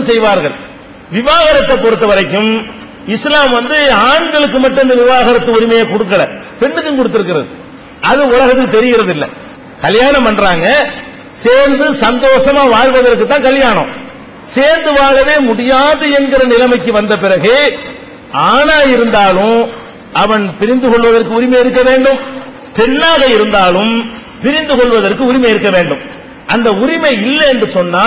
செய்வார்கள் விவாகரத்தை பொறுத்த வரைக்கும் இஸ்லாம் வந்து ஆண்களுக்கு மட்டும் இந்த விவாகரத்து உரிமையை கொடுக்கல பெண்ணுக்கும் கொடுத்திருக்கிறது அது உலகத்துக்கு தெரியறது இல்ல கல்யாணம் பண்றாங்க சேர்ந்து சந்தோஷமா வாழ்வதற்கு தான் கல்யாணம் சேர்ந்து வாழவே முடியாது என்கிற நிலைமைக்கு வந்த பிறகு ஆணா இருந்தாலும் அவன் பிரிந்து கொள்வதற்கு உரிமை இருக்க வேண்டும் பெண்ணாக இருந்தாலும் பிரிந்து கொள்வதற்கு உரிமை இருக்க வேண்டும் அந்த உரிமை இல்லை என்று சொன்னா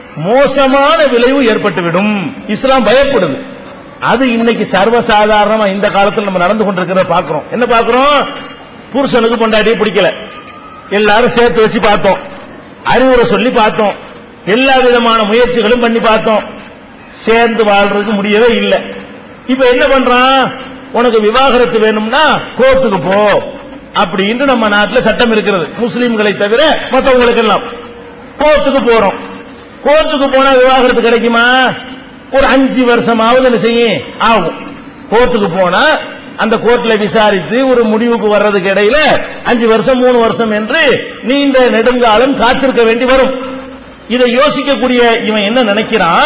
மோசமான விளைவு ஏற்பட்டுவிடும் இஸ்லாம் பயப்படுது அது இன்னைக்கு சர்வசாதாரணமா இந்த காலத்தில் நம்ம நடந்து கொண்டிருக்கிறத பாக்குறோம் என்ன பாக்குறோம் புருஷனுக்கு பொண்டாட்டியை பிடிக்கல எல்லாரும் சேர்த்து வச்சு பார்த்தோம் அறிவுரை சொல்லி பார்த்தோம் எல்லா விதமான முயற்சிகளும் பண்ணி பார்த்தோம் சேர்ந்து வாழ்றதுக்கு முடியவே இல்லை இப்ப என்ன பண்றான் உனக்கு விவாகரத்து வேணும்னா கோர்ட்டுக்கு போ அப்படின்னு நம்ம நாட்டில் சட்டம் இருக்கிறது முஸ்லிம்களை தவிர மற்றவங்களுக்கு எல்லாம் கோர்ட்டுக்கு போறோம் கோர்ட்டுக்கு போனா விவாகரத்து கிடைக்குமா ஒரு அஞ்சு வருஷமாவது என்ன செய்யும் ஆகும் கோர்ட்டுக்கு போனா அந்த கோர்ட்ல விசாரித்து ஒரு முடிவுக்கு வர்றதுக்கு இடையில அஞ்சு வருஷம் மூணு வருஷம் என்று நீண்ட நெடுங்காலம் காத்திருக்க வேண்டி வரும் இதை யோசிக்கக்கூடிய இவன் என்ன நினைக்கிறான்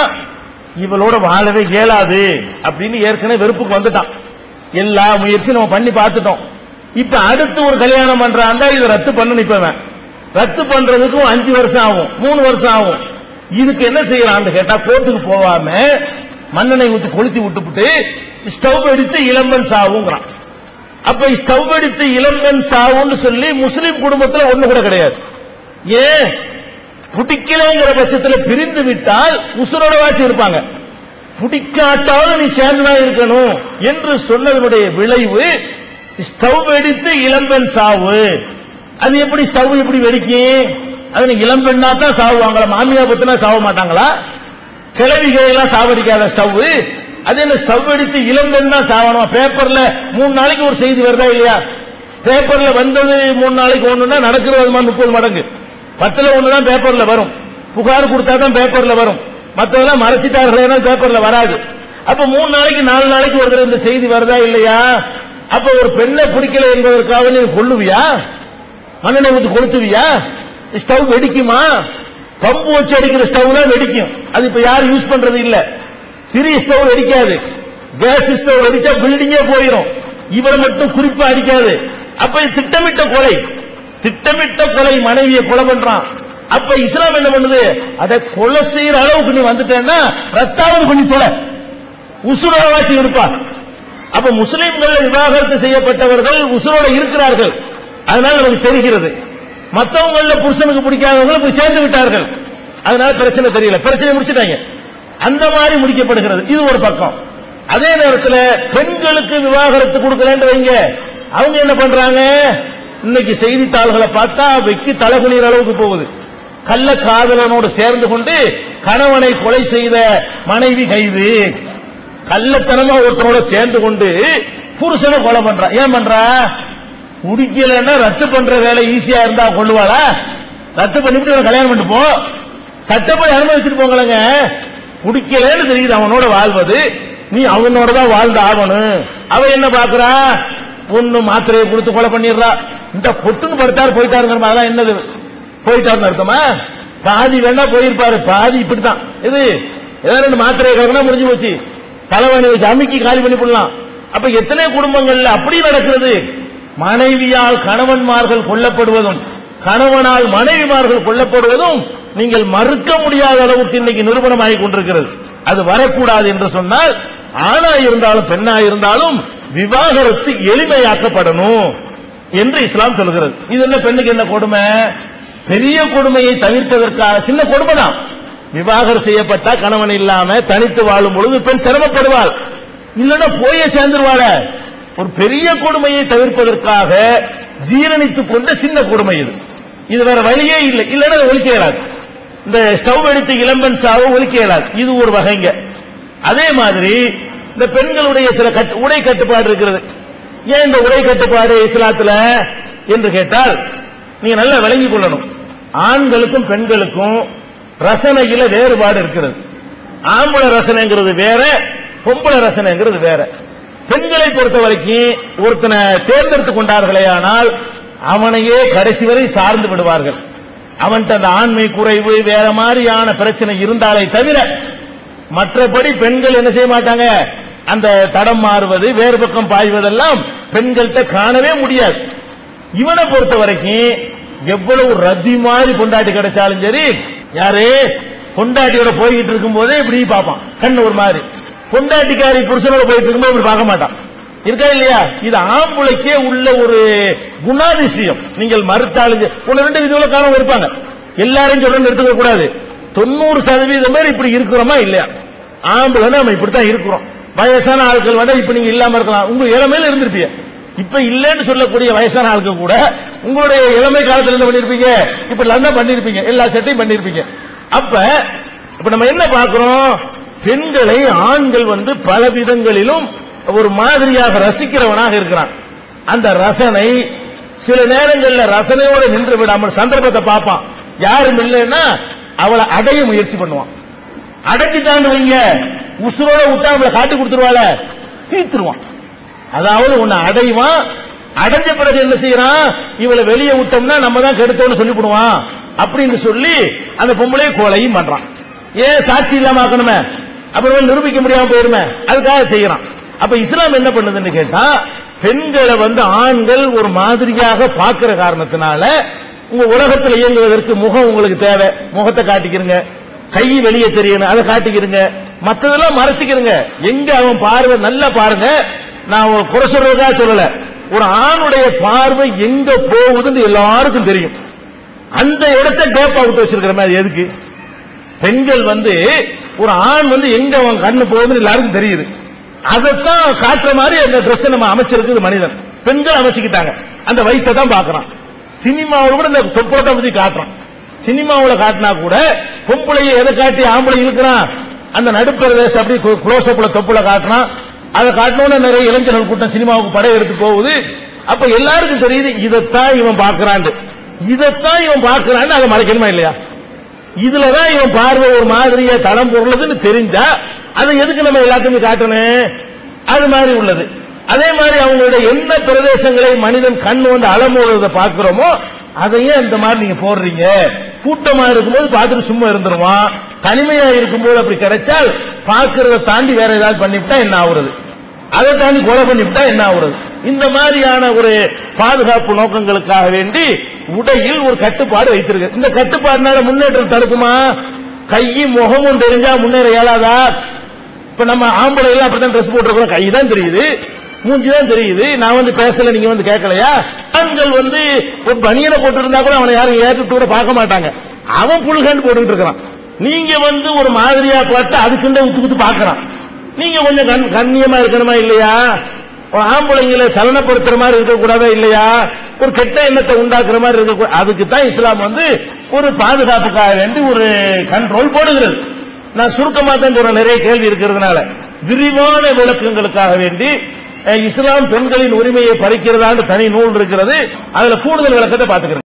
இவளோட வாழவே இயலாது அப்படின்னு ஏற்கனவே வெறுப்புக்கு வந்துட்டான் எல்லா முயற்சியும் நம்ம பண்ணி பார்த்துட்டோம் இப்ப அடுத்து ஒரு கல்யாணம் பண்றான் இதை ரத்து பண்ண நிப்பவன் ரத்து பண்றதுக்கும் அஞ்சு வருஷம் ஆகும் மூணு வருஷம் ஆகும் இதுக்கு என்ன செய்யறான்னு கேட்டா கோர்ட்டுக்கு போகாம மண்ணெண்ணெய் ஊத்தி கொளுத்தி விட்டுப்புட்டு ஸ்டவ் எடுத்து இளம்பன் சாவுங்கிறான் அப்ப ஸ்டவ் எடுத்து இளம்பன் சாவுன்னு சொல்லி முஸ்லிம் குடும்பத்துல ஒண்ணு கூட கிடையாது ஏன் பிடிக்கலைங்கிற பட்சத்துல பிரிந்து விட்டால் உசுரோட வாட்சி இருப்பாங்க பிடிக்காட்டாலும் நீ சேர்ந்துதான் இருக்கணும் என்று சொன்னதனுடைய விளைவு ஸ்டவ் வெடித்து இளம்பெண் சாவு அது எப்படி ஸ்டவ் எப்படி வெடிக்கும் அது நீ இளம்பெண்ணா தான் சாவுவாங்களா மாமியா பத்தினா சாவ மாட்டாங்களா கிழவிகளை எல்லாம் சாவடிக்காத ஸ்டவ் அது என்ன ஸ்டவ் வெடித்து இளம்பெண் தான் சாவணும் பேப்பர்ல மூணு நாளைக்கு ஒரு செய்தி வருதா இல்லையா பேப்பர்ல வந்தது மூணு நாளைக்கு ஒண்ணுன்னா நடக்கிறது அது மாதிரி முப்பது மடங்கு பத்துல ஒண்ணுதான் பேப்பர்ல வரும் புகார் கொடுத்தா தான் பேப்பர்ல வரும் மத்ததெல்லாம் மறைச்சிட்டார்களே பேப்பர்ல வராது அப்ப மூணு நாளைக்கு நாலு நாளைக்கு ஒரு தடவை இந்த செய்தி வருதா இல்லையா அப்ப ஒரு பெண்ணை பிடிக்கல என்பதற்காக நீ கொள்ளுவியா மண்ணெண்ணெய் ஊத்தி கொளுத்துவியா ஸ்டவ் வெடிக்குமா பம்பு வச்சு அடிக்கிற ஸ்டவ் தான் வெடிக்கும் அது இப்ப யாரும் யூஸ் பண்றது இல்ல சிறிய ஸ்டவ் வெடிக்காது கேஸ் ஸ்டவ் வெடிச்சா பில்டிங்கே போயிடும் இவரை மட்டும் குறிப்பா அடிக்காது அப்ப இது திட்டமிட்ட கொலை திட்டமிட்ட கொலை மனைவியை கொலை பண்றான் அப்ப இஸ்லாம் என்ன பண்ணுது அதை கொலை செய்யற அளவுக்கு நீ வந்துட்டேன்னா ரத்தாவது பண்ணி தொலை உசுரோட வாட்சி இருப்பா அப்ப முஸ்லிம்கள் விவாகரத்து செய்யப்பட்டவர்கள் உசுரோட இருக்கிறார்கள் அதனால நமக்கு தெரிகிறது மத்தவங்கள புருஷனுக்கு பிடிக்காதவங்க போய் சேர்ந்து விட்டார்கள் அதனால பிரச்சனை தெரியல பிரச்சனை முடிச்சிட்டாங்க அந்த மாதிரி முடிக்கப்படுகிறது இது ஒரு பக்கம் அதே நேரத்தில் பெண்களுக்கு விவாகரத்து கொடுக்கலன்னு வைங்க அவங்க என்ன பண்றாங்க இன்னைக்கு செய்தித்தாள்களை பார்த்தா வெக்கி தலைகுனிற அளவுக்கு போகுது கள்ள காதலனோடு சேர்ந்து கொண்டு கணவனை கொலை செய்த மனைவி கைது கள்ளத்தனமா ஒருத்தரோட சேர்ந்து கொண்டு புருஷனை கொலை பண்றான் ஏன் பண்றா குடிக்கலன்னா ரத்து பண்ற வேலை ஈஸியா இருந்தா கொள்ளுவாளா ரத்து பண்ணிவிட்டு இவனை கல்யாணம் பண்ணிட்டு போ சட்டப்படி அனுமதிச்சுட்டு போங்களேங்க குடிக்கலன்னு தெரியுது அவனோட வாழ்வது நீ அவனோட தான் வாழ்ந்து ஆகணும் அவ என்ன பாக்குறா பொண்ணு மாத்திரையை கொடுத்து கொலை பண்ணிடுறா இந்த பொட்டுன்னு படுத்தாரு போயிட்டாருங்கிற அதெல்லாம் என்னது போயிட்டாருன்னு அர்த்தமா பாதி வேணா போயிருப்பாரு பாதி இப்படித்தான் இது ஏதாவது ரெண்டு மாத்திரையை கலக்கினா முடிஞ்சு போச்சு தலைவணி வச்சு அமுக்கி காலி பண்ணி போடலாம் அப்ப எத்தனை குடும்பங்கள்ல அப்படி நடக்கிறது மனைவியால் கணவன்மார்கள் கொல்லப்படுவதும் கணவனால் மனைவிமார்கள் கொல்லப்படுவதும் நீங்கள் மறுக்க முடியாத அளவுக்கு இன்னைக்கு நிரூபணமாகிக் கொண்டிருக்கிறது அது வரக்கூடாது என்று சொன்னால் ஆணா இருந்தாலும் பெண்ணா இருந்தாலும் விவாகரத்து எளிமையாக்கப்படணும் என்று இஸ்லாம் சொல்கிறது இது என்ன பெண்ணுக்கு என்ன கொடுமை பெரிய கொடுமையை தவிர்ப்பதற்காக சின்ன கொடுமை தான் விவாகரம் செய்யப்பட்டா கணவன் இல்லாம தனித்து வாழும் பொழுது பெண் சிரமப்படுவாள் இல்லைன்னா போய சேர்ந்துருவாள ஒரு பெரிய கொடுமையை தவிர்ப்பதற்காக ஜீரணித்துக் கொண்ட சின்ன கொடுமை இது இது வேற வழியே இல்லை இல்லைன்னா அதை ஒழிக்க இயலாது இந்த ஸ்டவ் எடுத்து இளம்பெண் சாவு ஒழிக்க இயலாது இது ஒரு வகைங்க அதே மாதிரி இந்த பெண்களுடைய சில கட்டு- உடை கட்டுப்பாடு இருக்கிறது ஏன் இந்த உடை கட்டுப்பாடு இஸ்லாத்துல என்று கேட்டால் நீங்க நல்லா விளங்கிக் கொள்ளணும் ஆண்களுக்கும் பெண்களுக்கும் ரசனையில வேறுபாடு இருக்கிறது ஆம்பளை ரசனைங்கிறது வேற பொம்பளை ரசனைங்கிறது வேற பெண்களை பொறுத்த வரைக்கும் ஒருத்தனை தேர்ந்தெடுத்து கொண்டார்களே ஆனால் அவனையே கடைசி வரை சார்ந்து விடுவார்கள் அவன்கிட்ட அந்த ஆண்மை குறைவு வேற மாதிரியான பிரச்சனை இருந்தாலே தவிர மற்றபடி பெண்கள் என்ன செய்ய மாட்டாங்க அந்த தடம் மாறுவது வேறு பக்கம் பாய்வதெல்லாம் பெண்கள்கிட்ட காணவே முடியாது இவனை பொறுத்த வரைக்கும் எவ்வளவு ரத்தி மாதிரி பொண்டாட்டி கிடைச்சாலும் சரி யாரு பொண்டாட்டியோட போய்கிட்டு இருக்கும் போதே இப்படி பார்ப்பான் கண்ணு ஒரு மாதிரி பொண்டாட்டிக்காரி புருஷனோட போயிட்டு இருக்கும்போது இப்படி பார்க்க மாட்டான் இருக்கா இல்லையா இது ஆம்புளைக்கே உள்ள ஒரு குணாதிசயம் நீங்கள் மறுத்தாலும் சரி, ஒன்னு ரெண்டு விதங்கள காலம் இருப்பாங்க எல்லாரையும் சொல்ல எடுத்துக்க கூடாது தொண்ணூறு சதவீதம் பேர் இப்படி இருக்கிறோமா இல்லையா ஆம்பளை நம்ம இப்படித்தான் இருக்கிறோம் வயசான ஆட்கள் வந்து இப்ப நீங்க இல்லாம இருக்கலாம் உங்க இளமையில இருந்திருப்பீங்க இப்ப இல்லைன்னு சொல்லக்கூடிய வயசான ஆட்கள் கூட உங்களுடைய இளமை காலத்துல என்ன பண்ணிருப்பீங்க இப்ப எல்லாம் பண்ணிருப்பீங்க எல்லா செட்டையும் பண்ணிருப்பீங்க அப்ப இப்ப நம்ம என்ன பார்க்கிறோம் பெண்களை ஆண்கள் வந்து பல விதங்களிலும் ஒரு மாதிரியாக ரசிக்கிறவனாக இருக்கிறான் அந்த ரசனை சில நேரங்கள்ல ரசனையோட நின்று விடாமல் சந்தர்ப்பத்தை பார்ப்பான் யாரும் இல்லைன்னா அவளை அடைய முயற்சி பண்ணுவான் அடைஞ்சிட்டான்னு வைங்க உசுரோட விட்டா அவளை காட்டி கொடுத்துருவாள தீத்துருவான் அதாவது உன்னை அடைவான் அடைஞ்ச பிறகு என்ன செய்யறான் இவளை வெளியே விட்டோம்னா நம்ம தான் கெடுத்தோம்னு சொல்லி போடுவான் அப்படின்னு சொல்லி அந்த பொம்பளைய கொலையும் பண்றான் ஏன் சாட்சி இல்லாம ஆக்கணுமே அப்புறம் நிரூபிக்க முடியாம போயிருமே அதுக்காக செய்யறான் அப்ப இஸ்லாம் என்ன பண்ணுதுன்னு கேட்டா பெண்களை வந்து ஆண்கள் ஒரு மாதிரியாக பார்க்கிற காரணத்தினால உங்க உலகத்தில் இயங்குவதற்கு முகம் உங்களுக்கு தேவை முகத்தை காட்டிக்கிறங்க கை வெளியே தெரியணும் அதை காட்டிக்கிறங்க மத்ததெல்லாம் மறைச்சிக்கிறங்க எங்க அவன் பார்வை நல்லா பாருங்க நான் ஒரு குறை சொல்றதுக்காக சொல்லல ஒரு ஆணுடைய பார்வை எங்க போகுதுன்னு எல்லாருக்கும் தெரியும் அந்த இடத்தை கேப் அவுட் வச்சிருக்கிற மாதிரி எதுக்கு பெண்கள் வந்து ஒரு ஆண் வந்து எங்க அவன் கண்ணு போகுதுன்னு எல்லாருக்கும் தெரியுது அதைத்தான் காட்டுற மாதிரி அந்த ட்ரெஸ் நம்ம அமைச்சிருக்குது மனிதன் பெண்கள் அமைச்சுக்கிட்டாங்க அந்த வயித்தை தான் பாக்குறான் சினிமாவில் கூட இந்த தொப்பளத்தை பத்தி காட்டுறான் சினிமாவில் காட்டினா கூட பொம்பளையை எதை காட்டி ஆம்பளை இழுக்கிறான் அந்த நடுப்பிரதேசம் அப்படி க்ளோஸ் அப்ல தொப்புல காட்டுறான் அதை காட்டணும்னு நிறைய இளைஞர்கள் கூட்டம் சினிமாவுக்கு படையெடுத்து போகுது அப்ப எல்லாருக்கும் தெரியுது இதைத்தான் இவன் பாக்குறான் இதைத்தான் இவன் பாக்குறான்னு அதை மறைக்கணுமா இல்லையா இதுலதான் இவன் பார்வை ஒரு மாதிரியா தடம் பொருளுதுன்னு தெரிஞ்சா அதை எதுக்கு நம்ம எல்லாத்தையுமே காட்டணும் அது மாதிரி உள்ளது அதே மாதிரி அவங்களுடைய என்ன பிரதேசங்களை மனிதன் கண் வந்து அலமோடுறத பாக்குறோமோ அதையும் இந்த மாதிரி நீங்க போடுறீங்க கூட்டமா இருக்கும்போது பார்த்துட்டு சும்மா இருந்துருவான் தனிமையா இருக்கும்போது அப்படி கிடைச்சால் பார்க்கறத தாண்டி வேற ஏதாவது பண்ணிவிட்டா என்ன ஆகுறது அதை தாண்டி கொலை பண்ணிவிட்டா என்ன ஆகுறது இந்த மாதிரியான ஒரு பாதுகாப்பு நோக்கங்களுக்காக வேண்டி உடையில் ஒரு கட்டுப்பாடு வைத்திருக்கு இந்த கட்டுப்பாடுனால முன்னேற்றம் தடுக்குமா கையும் முகமும் தெரிஞ்சா முன்னேற இயலாதா இப்ப நம்ம ஆம்பளை எல்லாம் அப்படித்தான் ட்ரெஸ் போட்டுருக்கோம் கை தான் தெரியுது மூஞ்சி தான் தெரியுது நான் வந்து பேசல நீங்க வந்து கேட்கலையா ஆண்கள் வந்து ஒரு பனியனை போட்டு இருந்தா கூட அவனை யாரும் ஏற்று கூட பார்க்க மாட்டாங்க அவன் புல்கண்டு போட்டுக்கிட்டு இருக்கிறான் நீங்க வந்து ஒரு மாதிரியா பார்த்து அதுக்குண்ட உத்து குத்து பார்க்கறான் நீங்க கொஞ்சம் கண் கண்ணியமா இருக்கணுமா இல்லையா ஒரு ஆம்பளைங்களை சலனப்படுத்துற மாதிரி இருக்கக்கூடாதா இல்லையா ஒரு கெட்ட எண்ணத்தை உண்டாக்குற மாதிரி இருக்க அதுக்கு தான் இஸ்லாம் வந்து ஒரு பாதுகாப்புக்காக வேண்டி ஒரு கண்ட்ரோல் போடுகிறது நான் சுருக்கமா தான் சொல்றேன் நிறைய கேள்வி இருக்கிறதுனால விரிவான விளக்கங்களுக்காக வேண்டி அஹ், இஸ்லாம் பெண்களின் உரிமையை பறிக்கிறதான்னு தனி நூல் இருக்கிறது அதுல கூடுதல் விளக்கத்தை பாத்துக்கிறேன்